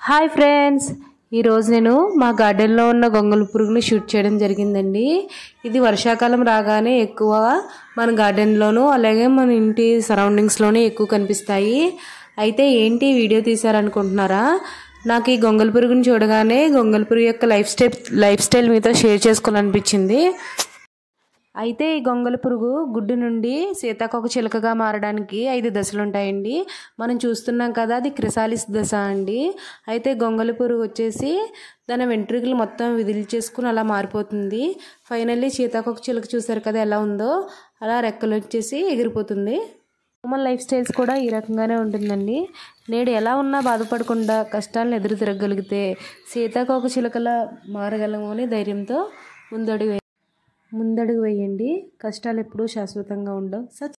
hi friends ఈరోజు నేను మా గార్డెన్లో ఉన్న గొంగళ పురుగుని షూట్ చేయడం జరిగిందండి ఇది వర్షాకాలం రాగానే ఎక్కువ మన గార్డెన్లోనూ అలాగే మన ఇంటి సరౌండింగ్స్లోనే ఎక్కువ కనిపిస్తాయి అయితే ఏంటి వీడియో తీశారనుకుంటున్నారా నాకు ఈ గొంగళ పురుగుని చూడగానే గొంగళ పురుగు యొక్క లైఫ్ స్టైల్ లైఫ్ స్టైల్ మీతో షేర్ చేసుకోవాలనిపించింది అయితే ఈ గొంగళ పురుగు గుడ్డు నుండి సీతాకోక చిలుకగా మారడానికి ఐదు దశలు ఉంటాయండి మనం చూస్తున్నాం కదా అది క్రిసాలిస్ దశ అండి అయితే గొంగళ పురుగు వచ్చేసి దాని వెంట్రుకలు మొత్తం విదిలిచేసుకుని అలా మారిపోతుంది ఫైనల్లీ సీతాకోక చిలుక చూసారు కదా ఎలా ఉందో అలా రెక్కలు వచ్చేసి ఎగిరిపోతుంది హ్యూమన్ లైఫ్ స్టైల్స్ కూడా ఈ రకంగానే ఉంటుందండి నేడు ఎలా ఉన్నా బాధపడకుండా కష్టాలను ఎదురు తిరగగలిగితే సీతాకోక చిలుకల మారగలము అని ధైర్యంతో ముందడుగు ముందడుగు వేయండి కష్టాలు ఎప్పుడూ శాశ్వతంగా ఉండవు సచ్